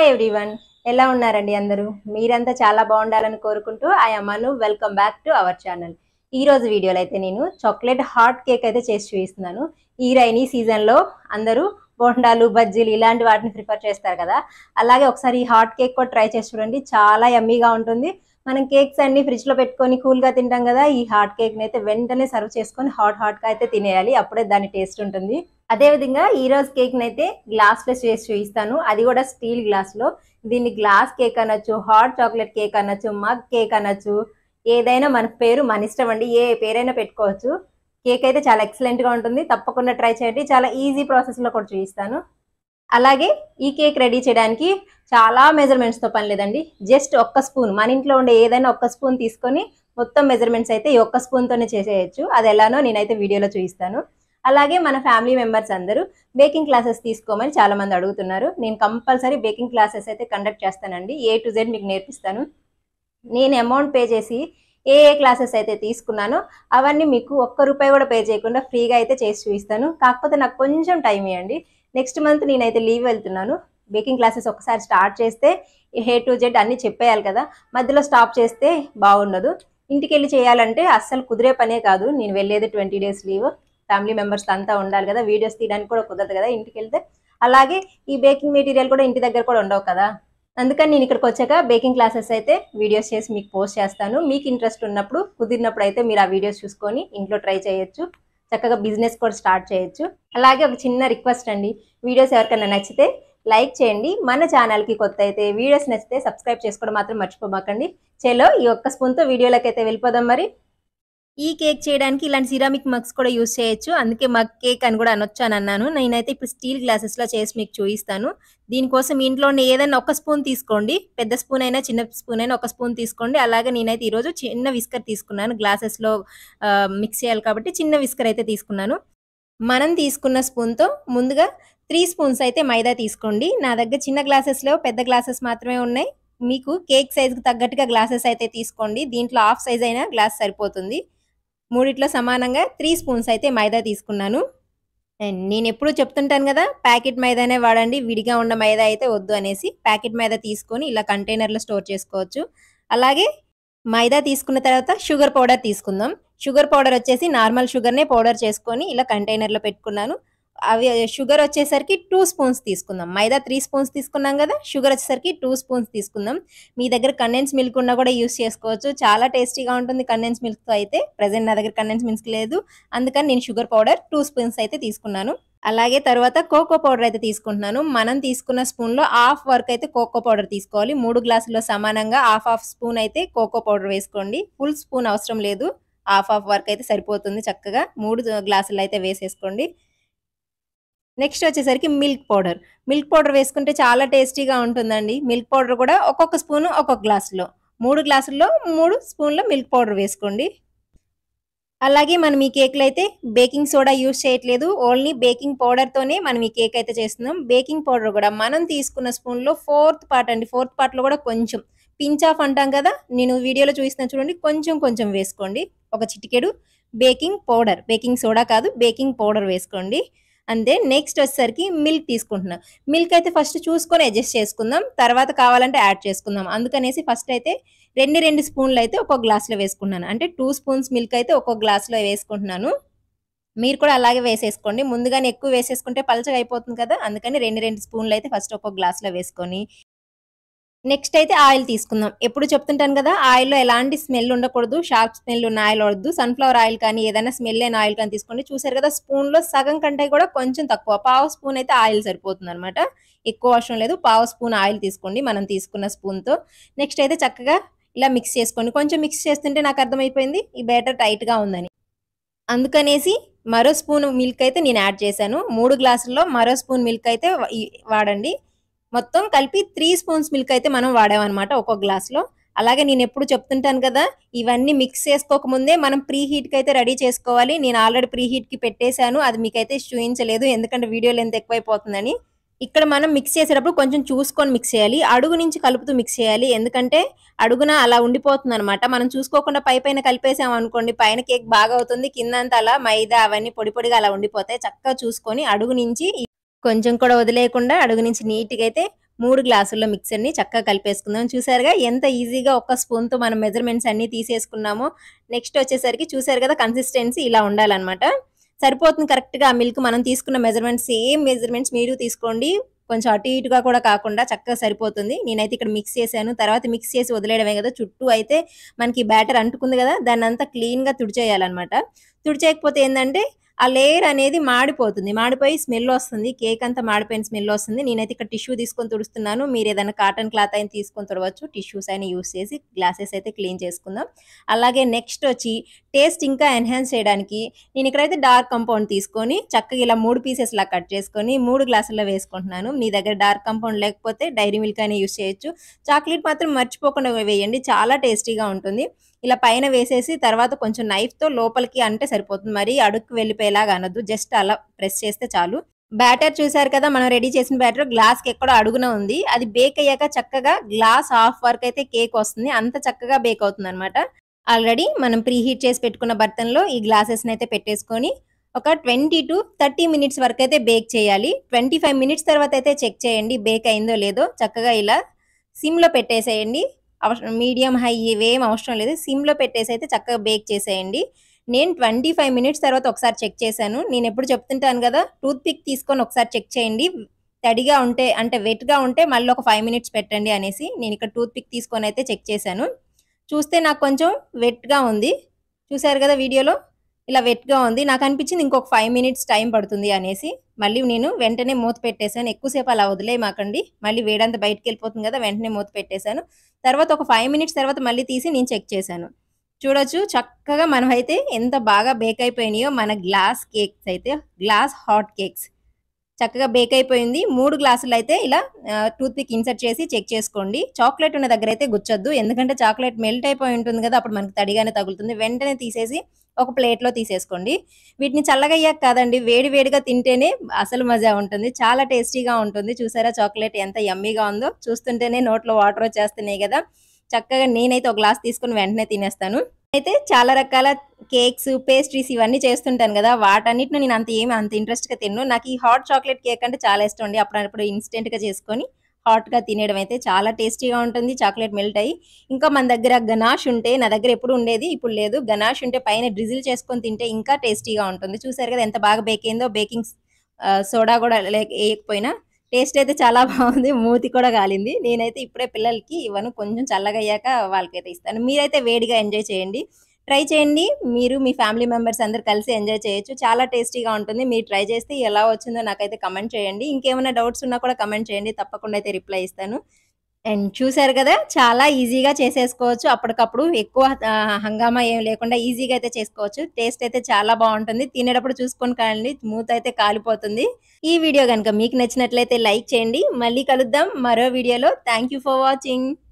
hi everyone ఎలా ఉన్నారండి అందరూ మీరంతా చాలా బాగుండాలని కోరుకుంటూ ఐ అమ్మను welcome back to our channel ఈ రోజు వీడియోలో అయితే నేను చాక్లెట్ హాట్ కేక్ అయితే చేసి చూపిస్తున్నాను ఈ రైనీ సీజన్లో అందరూ బోండాలు బజ్జీలు ఇలాంటి వాటిని ప్రిఫర్ చేస్తారు కదా అలాగే ఒకసారి ఈ హాట్ కేక్ కూడా ట్రై చేసి చూడండి చాలా యమ్మీగా ఉంటుంది మనం కేక్స్ అన్ని ఫ్రిడ్జ్ లో పెట్టుకొని కూల్ గా తింటాం కదా ఈ హాట్ కేక్ అయితే వెంటనే సర్వ్ చేసుకొని హాట్ హాట్ గా అయితే తినేయాలి అప్పుడే దాని టేస్ట్ ఉంటుంది అదే విధంగా ఈ రోజు కేక్ అయితే గ్లాస్ లో చేసి చూపిస్తాను అది కూడా స్టీల్ గ్లాస్ లో దీన్ని గ్లాస్ కేక్ అనొచ్చు హాట్ చాక్లెట్ కేక్ అనొచ్చు మగ్ కేక్ అనొచ్చు ఏదైనా మన పేరు మన ఇష్టం అండి ఏ పేరైనా పెట్టుకోవచ్చు కేక్ అయితే చాలా ఎక్సలెంట్ గా ఉంటుంది తప్పకుండా ట్రై చేయండి చాలా ఈజీ ప్రాసెస్ లో కూడా చూపిస్తాను అలాగే ఈ కేక్ రెడీ చేయడానికి చాలా మెజర్మెంట్స్ తో పని లేదండి జస్ట్ ఒక్క స్పూన్ మన ఇంట్లో ఉండే ఏదైనా ఒక్క స్పూన్ తీసుకొని మొత్తం మెజర్మెంట్స్ అయితే ఈ ఒక్క స్పూన్ తోనే చేసేయచ్చు అది ఎలానో నేనైతే వీడియోలో చూపిస్తాను అలాగే మన ఫ్యామిలీ మెంబర్స్ అందరూ బేకింగ్ క్లాసెస్ తీసుకోమని చాలా మంది అడుగుతున్నారు నేను కంపల్సరీ బేకింగ్ క్లాసెస్ అయితే కండక్ట్ చేస్తానండి ఏ టు జెడ్ మీకు నేర్పిస్తాను నేను అమౌంట్ పే చేసి ఏ ఏ క్లాసెస్ అయితే తీసుకున్నానో అవన్నీ మీకు ఒక్క రూపాయి కూడా పే చేయకుండా ఫ్రీగా అయితే చేసి చూపిస్తాను కాకపోతే నాకు కొంచెం టైం ఇవ్వండి నెక్స్ట్ మంత్ నేనైతే లీవ్ వెళ్తున్నాను బేకింగ్ క్లాసెస్ ఒకసారి స్టార్ట్ చేస్తే హే టు జెడ్ అన్ని చెప్పేయాలి కదా మధ్యలో స్టాప్ చేస్తే బాగుండదు ఇంటికి వెళ్ళి చేయాలంటే అస్సలు కుదిరే పనే కాదు నేను వెళ్ళేది twenty days leave family members అంతా ఉండాలి కదా వీడియోస్ తీయడానికి కూడా కుదరదు కదా ఇంటికి వెళ్తే అలాగే ఈ బేకింగ్ మెటీరియల్ కూడా ఇంటి దగ్గర కూడా ఉండవు కదా అందుకని నేను ఇక్కడికి వచ్చాక బేకింగ్ క్లాసెస్ అయితే వీడియోస్ చేసి మీకు పోస్ట్ చేస్తాను మీకు ఇంట్రెస్ట్ ఉన్నప్పుడు కుదిరినప్పుడు అయితే మీరు ఆ వీడియోస్ చూసుకొని ఇంట్లో ట్రై చేయొచ్చు చక్కగా బిజినెస్ కూడా స్టార్ట్ చేయొచ్చు అలాగే ఒక చిన్న రిక్వెస్ట్ అండి వీడియోస్ ఎవరికైనా నచ్చితే లైక్ చేయండి మన ఛానల్కి కొత్త అయితే వీడియోస్ నచ్చితే సబ్స్క్రైబ్ చేసుకోవడం మాత్రం మర్చిపోమాకండి చలో ఈ ఒక్క స్పూన్తో వీడియోలోకి అయితే వెళ్ళిపోదాం మరి ఈ కేక్ చేయడానికి ఇలాంటి సిరామిక్ మగ్స్ కూడా యూస్ చేయొచ్చు అందుకే మగ్ కేక్ అని కూడా అనొచ్చు అని అన్నాను నేనైతే ఇప్పుడు స్టీల్ గ్లాసెస్లో చేసి మీకు చూపిస్తాను దీనికోసం ఇంట్లో ఉన్న ఏదైనా ఒక స్పూన్ తీసుకోండి పెద్ద స్పూన్ అయినా చిన్న స్పూన్ అయినా ఒక స్పూన్ తీసుకోండి అలాగే నేనైతే ఈరోజు చిన్న విస్కర్ తీసుకున్నాను గ్లాసెస్లో మిక్స్ చేయాలి కాబట్టి చిన్న విస్కర్ అయితే తీసుకున్నాను మనం తీసుకున్న స్పూన్తో ముందుగా త్రీ స్పూన్స్ అయితే మైదా తీసుకోండి నా దగ్గర చిన్న గ్లాసెస్లో పెద్ద గ్లాసెస్ మాత్రమే ఉన్నాయి మీకు కేక్ సైజుకి తగ్గట్టుగా గ్లాసెస్ అయితే తీసుకోండి దీంట్లో హాఫ్ సైజ్ అయినా గ్లాస్ సరిపోతుంది మూడిట్లో సమానంగా త్రీ స్పూన్స్ అయితే మైదా తీసుకున్నాను అండ్ నేను ఎప్పుడు చెప్తుంటాను కదా ప్యాకెట్ మైదానే వాడండి విడిగా ఉన్న మైదా అయితే వద్దు అనేసి ప్యాకెట్ మైదా తీసుకొని ఇలా కంటైనర్లో స్టోర్ చేసుకోవచ్చు అలాగే మైదా తీసుకున్న తర్వాత షుగర్ పౌడర్ తీసుకుందాం షుగర్ పౌడర్ వచ్చేసి నార్మల్ షుగర్నే పౌడర్ చేసుకొని ఇలా కంటైనర్లో పెట్టుకున్నాను అవి షుగర్ వచ్చేసరికి టూ స్పూన్స్ తీసుకుందాం మైదా త్రీ స్పూన్స్ తీసుకున్నాం కదా షుగర్ వచ్చేసరికి టూ స్పూన్స్ తీసుకుందాం మీ దగ్గర కండెన్స్ మిల్క్ ఉన్నా కూడా యూస్ చేసుకోవచ్చు చాలా టేస్టీగా ఉంటుంది కండెన్స్ మిల్క్తో అయితే ప్రజెంట్ నా దగ్గర కండెన్స్ మిల్క్ లేదు అందుకని నేను షుగర్ పౌడర్ టూ స్పూన్స్ అయితే తీసుకున్నాను అలాగే తర్వాత కోకో పౌడర్ అయితే తీసుకుంటున్నాను మనం తీసుకున్న స్పూన్లో హాఫ్ వర్క్ అయితే కోకో పౌడర్ తీసుకోవాలి మూడు గ్లాసుల్లో సమానంగా హాఫ్ హాఫ్ స్పూన్ అయితే కోకో పౌడర్ వేసుకోండి ఫుల్ స్పూన్ అవసరం లేదు హాఫ్ హాఫ్ వర్క్ అయితే సరిపోతుంది చక్కగా మూడు గ్లాసులు అయితే వేసేసుకోండి నెక్స్ట్ వచ్చేసరికి మిల్క్ పౌడర్ మిల్క్ పౌడర్ వేసుకుంటే చాలా టేస్టీగా ఉంటుందండి మిల్క్ పౌడర్ కూడా ఒక్కొక్క స్పూను ఒక్కొక్క గ్లాసులో మూడు గ్లాసుల్లో మూడు స్పూన్ల మిల్క్ పౌడర్ వేసుకోండి అలాగే మనం ఈ కేక్లో అయితే బేకింగ్ సోడా యూస్ చేయట్లేదు ఓన్లీ బేకింగ్ పౌడర్తోనే మనం ఈ కేక్ అయితే చేస్తున్నాం బేకింగ్ పౌడర్ కూడా మనం తీసుకున్న స్పూన్లో ఫోర్త్ పార్ట్ అండి ఫోర్త్ పార్ట్లో కూడా కొంచెం పించ్ ఆఫ్ అంటాం కదా నేను వీడియోలో చూపిస్తున్నా చూడండి కొంచెం కొంచెం వేసుకోండి ఒక చిటికెడు బేకింగ్ పౌడర్ బేకింగ్ సోడా కాదు బేకింగ్ పౌడర్ వేసుకోండి అంతే నెక్స్ట్ వచ్చేసరికి మిల్క్ తీసుకుంటున్నాం మిల్క్ అయితే ఫస్ట్ చూసుకొని అడ్జస్ట్ చేసుకుందాం తర్వాత కావాలంటే యాడ్ చేసుకుందాం అందుకనేసి ఫస్ట్ అయితే రెండు రెండు స్పూన్లు అయితే ఒక్కొక్క గ్లాస్లో వేసుకున్నాను అంటే టూ స్పూన్స్ మిల్క్ అయితే ఒక్కొక్క గ్లాస్లో వేసుకుంటున్నాను మీరు కూడా అలాగే వేసేసుకోండి ముందుగానే ఎక్కువ వేసేసుకుంటే పలచగా అయిపోతుంది కదా అందుకని రెండు రెండు స్పూన్లు అయితే ఫస్ట్ ఒక్కొక్క గ్లాస్లో వేసుకొని నెక్స్ట్ అయితే ఆయిల్ తీసుకుందాం ఎప్పుడు చెప్తుంటాను కదా ఆయిల్లో ఎలాంటి స్మెల్ ఉండకూడదు షార్ప్ స్మెల్ ఉన్న ఆయిల్ వద్దు సన్ఫ్లవర్ ఆయిల్ కానీ ఏదైనా స్మెల్ అయిన ఆయిల్ కానీ తీసుకోండి చూసారు కదా స్పూన్లో సగం కంటే కూడా కొంచెం తక్కువ పావు స్పూన్ అయితే ఆయిల్ సరిపోతుంది అనమాట ఎక్కువ అవసరం లేదు పావు స్పూన్ ఆయిల్ తీసుకోండి మనం తీసుకున్న స్పూన్తో నెక్స్ట్ అయితే చక్కగా ఇలా మిక్స్ చేసుకోండి కొంచెం మిక్స్ చేస్తుంటే నాకు అర్థమైపోయింది ఈ బ్యాటర్ టైట్గా ఉందని అందుకనేసి మరో స్పూన్ మిల్క్ అయితే నేను యాడ్ చేశాను మూడు గ్లాసుల్లో మరో స్పూన్ మిల్క్ అయితే వాడండి మొత్తం కలిపి త్రీ స్పూన్స్ మిల్క్ అయితే మనం వాడామన్నమాట ఒక్కొక్క గ్లాస్లో అలాగే నేను ఎప్పుడు చెప్తుంటాను కదా ఇవన్నీ మిక్స్ చేసుకోకముందే మనం ప్రీ హీట్కి అయితే రెడీ చేసుకోవాలి నేను ఆల్రెడీ ప్రీ హీట్కి పెట్టేశాను అది మీకైతే చూపించలేదు ఎందుకంటే వీడియోలో ఎంత ఎక్కువైపోతుందని ఇక్కడ మనం మిక్స్ చేసేటప్పుడు కొంచెం చూసుకొని మిక్స్ చేయాలి అడుగు నుంచి కలుపుతూ మిక్స్ చేయాలి ఎందుకంటే అడుగున అలా ఉండిపోతుంది అనమాట మనం చూసుకోకుండా పై పైన కలిపేసాం అనుకోండి పైన కేక్ బాగా అవుతుంది కిందంతా అలా మైదా అవన్నీ పొడి పొడిగా అలా ఉండిపోతాయి చక్కగా చూసుకొని అడుగు నుంచి కొంచెం కూడా వదిలేయకుండా అడుగు నుంచి నీట్గా అయితే మూడు గ్లాసుల్లో మిక్సర్ని చక్కగా కలిపేసుకుందాం చూసారుగా ఎంత ఈజీగా ఒక స్పూన్తో మనం మెజర్మెంట్స్ అన్ని తీసేసుకున్నామో నెక్స్ట్ వచ్చేసరికి చూసారు కదా కన్సిస్టెన్సీ ఇలా ఉండాలన్నమాట సరిపోతుంది కరెక్ట్గా ఆ మిల్క్ మనం తీసుకున్న మెజర్మెంట్స్ సేమ్ మెజర్మెంట్స్ మీరు తీసుకోండి కొంచెం అటు ఇటుగా కూడా కాకుండా చక్కగా సరిపోతుంది నేనైతే ఇక్కడ మిక్స్ చేశాను తర్వాత మిక్స్ చేసి వదిలేయడమే కదా చుట్టూ అయితే మనకి బ్యాటర్ అంటుకుంది కదా దాన్ని అంతా క్లీన్గా తుడిచేయాలన్నమాట తుడిచేయకపోతే ఏంటంటే ఆ లేయర్ అనేది మాడిపోతుంది మాడిపోయి స్మెల్ వస్తుంది కేక్ అంతా మాడిపోయిన స్మెల్ వస్తుంది నేనైతే ఇక్కడ టిష్యూ తీసుకొని తుడుస్తున్నాను మీరు ఏదైనా కాటన్ క్లాత్ అయినా తీసుకొని తుడవచ్చు టిష్యూస్ అయినా యూస్ చేసి గ్లాసెస్ అయితే క్లీన్ చేసుకుందాం అలాగే నెక్స్ట్ వచ్చి టేస్ట్ ఇంకా ఎన్హాన్స్ చేయడానికి నేను ఇక్కడైతే డార్క్ కంపౌండ్ తీసుకొని చక్కగా ఇలా మూడు పీసెస్ లా కట్ చేసుకొని మూడు గ్లాసుల్లో వేసుకుంటున్నాను మీ దగ్గర డార్క్ కంపౌండ్ లేకపోతే డైరీ మిల్క్ అయినా యూస్ చేయొచ్చు చాక్లెట్ మాత్రం మర్చిపోకుండా వేయండి చాలా టేస్టీగా ఉంటుంది ఇలా పైన వేసేసి తర్వాత కొంచెం నైఫ్తో లోపలికి అంటే సరిపోతుంది మరి అడుక్కు వెళ్ళిపోయేలాగా అనొద్దు జస్ట్ అలా ప్రెస్ చేస్తే చాలు బ్యాటర్ చూసారు కదా మనం రెడీ చేసిన బ్యాటర్ గ్లాస్ కి ఎక్కడో అడుగున ఉంది అది బేక్ అయ్యాక చక్కగా గ్లాస్ హాఫ్ వరకు అయితే కేక్ వస్తుంది అంత చక్కగా బేక్ అవుతుంది అనమాట ఆల్రెడీ మనం ప్రీ హీట్ చేసి పెట్టుకున్న బర్తన్లో ఈ గ్లాసెస్ అయితే పెట్టేసుకొని ఒక ట్వంటీ టు థర్టీ మినిట్స్ వరకు అయితే బేక్ చేయాలి ట్వంటీ ఫైవ్ మినిట్స్ తర్వాత అయితే చెక్ చేయండి బేక్ అయిందో లేదో చక్కగా ఇలా సిమ్లో పెట్టేసేయండి అవసరం మీడియం హై ఇవేం అవసరం లేదు సిమ్లో పెట్టేసి అయితే చక్కగా బేక్ చేసేయండి నేను ట్వంటీ ఫైవ్ మినిట్స్ తర్వాత ఒకసారి చెక్ చేశాను నేను ఎప్పుడు చెప్తుంటాను కదా టూత్ పిక్ తీసుకొని ఒకసారి చెక్ చేయండి తడిగా ఉంటే అంటే వెట్గా ఉంటే మళ్ళీ ఒక ఫైవ్ మినిట్స్ పెట్టండి అనేసి నేను ఇక్కడ టూత్ పిక్ తీసుకొని అయితే చెక్ చేశాను చూస్తే నాకు కొంచెం వెట్గా ఉంది చూసారు కదా వీడియోలో ఇలా వెట్గా ఉంది నాకు అనిపించింది ఇంకొక ఫైవ్ మినిట్స్ టైం పడుతుంది అనేసి మళ్ళీ నేను వెంటనే మూత పెట్టేశాను ఎక్కువసేపు అలా వదిలేయమాకండి మళ్ళీ వేడంతా బయటకు వెళ్ళిపోతుంది కదా వెంటనే మూత పెట్టేశాను తర్వాత ఒక ఫైవ్ మినిట్స్ తర్వాత మళ్ళీ తీసి నేను చెక్ చేశాను చూడొచ్చు చక్కగా మనం అయితే ఎంత బాగా బేక్ అయిపోయినాయో మన గ్లాస్ కేక్స్ అయితే గ్లాస్ హాట్ కేక్స్ చక్కగా బేక్ అయిపోయింది మూడు గ్లాసులు అయితే ఇలా టూత్ పిక్ ఇన్సర్ట్ చేసి చెక్ చేసుకోండి చాక్లెట్ ఉన్న దగ్గర అయితే గుచ్చొద్దు ఎందుకంటే చాక్లెట్ మెల్ట్ అయిపోయి ఉంటుంది కదా అప్పుడు మనకి తడిగానే తగులుతుంది వెంటనే తీసేసి ఒక ప్లేట్లో తీసేసుకోండి వీటిని చల్లగా అయ్యాక కాదండి వేడి వేడిగా తింటేనే అసలు మజా ఉంటుంది చాలా టేస్టీగా ఉంటుంది చూసారా చాక్లెట్ ఎంత యమ్మీగా ఉందో చూస్తుంటేనే నోట్లో వాటర్ వచ్చేస్తున్నాయి కదా చక్కగా నేనైతే ఒక గ్లాస్ తీసుకుని వెంటనే తినేస్తాను అయితే చాలా రకాల కేక్స్ పేస్ట్రీస్ ఇవన్నీ చేస్తుంటాను కదా వాటన్నిటిని నేను అంత ఏమి అంత ఇంట్రెస్ట్గా తిన్ను నాకు ఈ హాట్ చాక్లెట్ కేక్ అంటే చాలా ఇష్టం అండి అప్పుడప్పుడు ఇన్స్టెంట్గా చేసుకొని హాట్గా తినేయడం అయితే చాలా టేస్టీగా ఉంటుంది చాక్లెట్ మెల్ట్ అయ్యి ఇంకా మన దగ్గర గనాష్ ఉంటే నా దగ్గర ఎప్పుడు ఉండేది ఇప్పుడు లేదు గనాష్ ఉంటే పైన డ్రిజిల్ చేసుకొని తింటే ఇంకా టేస్టీగా ఉంటుంది చూసారు కదా ఎంత బాగా బేక్ అయిందో బేకింగ్ సోడా కూడా లేక వేయకపోయినా టేస్ట్ అయితే చాలా బాగుంది మూతి కూడా కాలింది నేనైతే ఇప్పుడే పిల్లలకి ఇవ్వను కొంచెం చల్లగా అయ్యాక వాళ్ళకైతే ఇస్తాను మీరైతే వేడిగా ఎంజాయ్ చేయండి ట్రై చేయండి మీరు మీ ఫ్యామిలీ మెంబర్స్ అందరు కలిసి ఎంజాయ్ చేయొచ్చు చాలా టేస్టీగా ఉంటుంది మీరు ట్రై చేస్తే ఎలా వచ్చిందో నాకైతే కమెంట్ చేయండి ఇంకేమైనా డౌట్స్ ఉన్నా కూడా కమెంట్ చేయండి తప్పకుండా అయితే రిప్లై ఇస్తాను అండ్ చూసారు కదా చాలా ఈజీగా చేసేసుకోవచ్చు అప్పటికప్పుడు ఎక్కువ ఆ, హంగామా ఏం లేకుండా ఈజీగా అయితే చేసుకోవచ్చు టేస్ట్ అయితే చాలా బాగుంటుంది తినేటప్పుడు చూసుకొని కాండి మూత అయితే కాలిపోతుంది ఈ వీడియో కనుక మీకు నచ్చినట్లయితే లైక్ చేయండి మళ్ళీ కలుద్దాం మరో వీడియోలో థ్యాంక్ యూ ఫర్ వాచింగ్